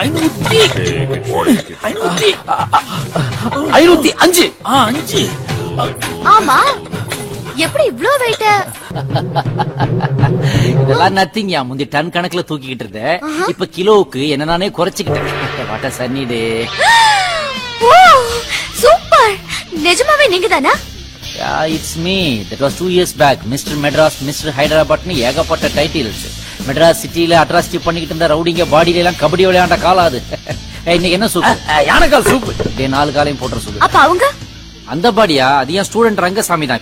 ஐநூத்தி ஐநூத்தி ஐநூத்தி அஞ்சு ஆ, அஞ்சு ஆமா எப்படி இவ்ளோ வெயிட் இதெல்லாம் நத்திங் யா முந்தி டன் கணக்குல தூக்கிக்கிட்டு இருந்தேன் இப்ப கிலோவுக்கு என்ன நானே குறைச்சிக்கிட்டேன் வாட்ட சன்னிடே சூப்பர் நிஜமாவே நீங்க தானா it's me that was two years back mister Madras mister ஹைதராபாத்னு ஏகப்பட்ட டைட்டில்ஸ் மெட்ராஸ் சிட்டில அட்ராசிட்டி பண்ணிக்கிட்டு இருந்த ரவுடிங்க பாடியில எல்லாம் கபடி விளையாண்ட காலம் அது ஏய், இன்னைக்கு என்ன சூப்பு யானைக்கால் சூப்பு டேய், நாலு காலையும் போட்டுற சொல்லு அப்ப அவங்க அந்த பாடியா அது என் ஸ்டூடெண்ட் ரங்கசாமி தான்